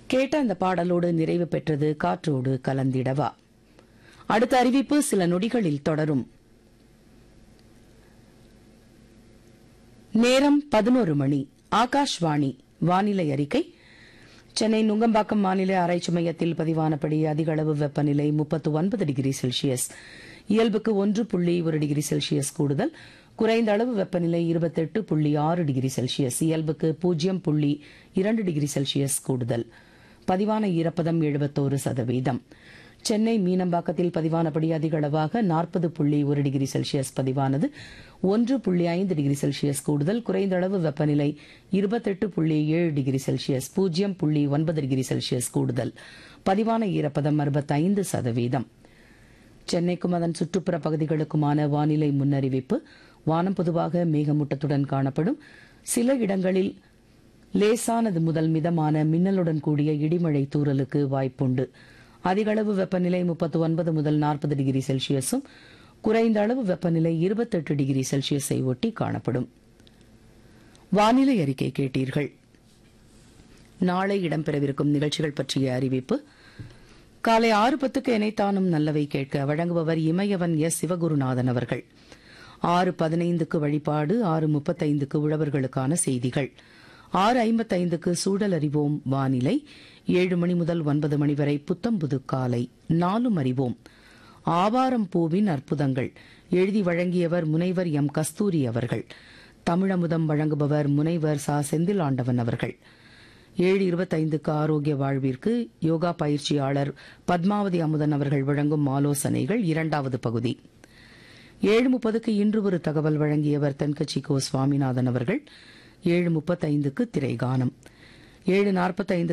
கேட்ட அந்த பாடலோடு நிறைவு பெற்றது காற்றோடு கலந்திடவா அடுத்த அறிவிப்பு சில நொடிகளில் தொடரும் நேரம் பதினோரு மணி ஆகாஷ்வாணி வானிலை அறிக்கை சென்னை நுங்கம்பாக்கம் வானிலை ஆராய்ச்சி மையத்தில் பதிவானபடி அதிக அளவு வெப்பநிலை முப்பத்து ஒன்பது டிகிரி செல்சியஸ் இயல்புக்கு ஒன்று புள்ளி ஒரு டிகிரி செல்சியஸ் கூடுதல் குறைந்த அளவு வெப்பநிலை இருபத்தெட்டு புள்ளி ஆறு டிகிரி செல்சியஸ் இயல்புக்கு பூஜ்ஜியம் புள்ளி இரண்டு டிகிரி செல்சியஸ் கூடுதல் பதிவான ஈரப்பதம் எழுபத்தோரு சதவீதம் சென்னை மீனம்பாக்கத்தில் பதிவானபடி அதிக அளவாக நாற்பது புள்ளி ஒரு டிகிரி செல்சியஸ் பதிவானது ஒன்று புள்ளி ஐந்து டிகிரி செல்சியஸ் கூடுதல் குறைந்த அளவு வெப்பநிலை இருபத்தெட்டு புள்ளி ஏழு டிகிரி செல்சியஸ் பூஜ்ஜியம் புள்ளி ஒன்பது டிகிரி செல்சியஸ் கூடுதல் பதிவான ஈரப்பதம் அறுபத்தைந்து சதவீதம் சென்னைக்கும் அதன் சுற்றுப்புற பகுதிகளுக்குமான வானிலை முன்னறிவிப்பு வானம் பொதுவாக மேகமூட்டத்துடன் காணப்படும் சில இடங்களில் லேசானது முதல் மிதமான மின்னலுடன் கூடிய இடிமழை தூறலுக்கு வாய்ப்புண்டு அதிகளவு வெப்பநிலை முப்பத்து ஒன்பது முதல் நாற்பது டிகிரி செல்சியஸும் குறைந்த அளவு வெப்பநிலை இருபத்தெட்டு டிகிரி செல்சியஸை ஒட்டி காணப்படும் வானிலை அறிக்கை கேட்டீர்கள் நாளை இடம்பெறவிருக்கும் நிகழ்ச்சிகள் பற்றிய அறிவிப்பு காலை ஆறு பத்துக்கு இணைத்தானும் நல்லவை கேட்க வழங்குபவர் இமயவன் எஸ் சிவகுருநாதன் அவர்கள் ஆறு பதினைந்துக்கு வழிபாடு ஆறு முப்பத்தைந்துக்கு உழவர்களுக்கான செய்திகள் ஆறு ஐம்பத்தைந்துக்கு சூழல் அறிவோம் வானிலை ஏழு மணி முதல் ஒன்பது மணி வரை புத்தம்புது காலை நாலும் அறிவோம் ஆவாரம் பூவின் அற்புதங்கள் எழுதி வழங்கியவர் முனைவர் எம் கஸ்தூரி அவர்கள் தமிழமுதம் வழங்குபவர் முனைவர் சா செந்தில் ஆண்டவன் அவர்கள் ஏழு இருபத்தைந்துக்கு ஆரோக்கிய வாழ்விற்கு யோகா பயிற்சியாளர் பத்மாவதி அமுதன் அவர்கள் வழங்கும் ஆலோசனைகள் இரண்டாவது பகுதி ஏழு முப்பதுக்கு இன்று ஒரு தகவல் வழங்கியவர் தென்கட்சி கோ சுவாமிநாதன் அவர்கள் ஏழு முப்பத்தைந்துக்கு திரைகானம் ஏழு நாற்பத்தைந்து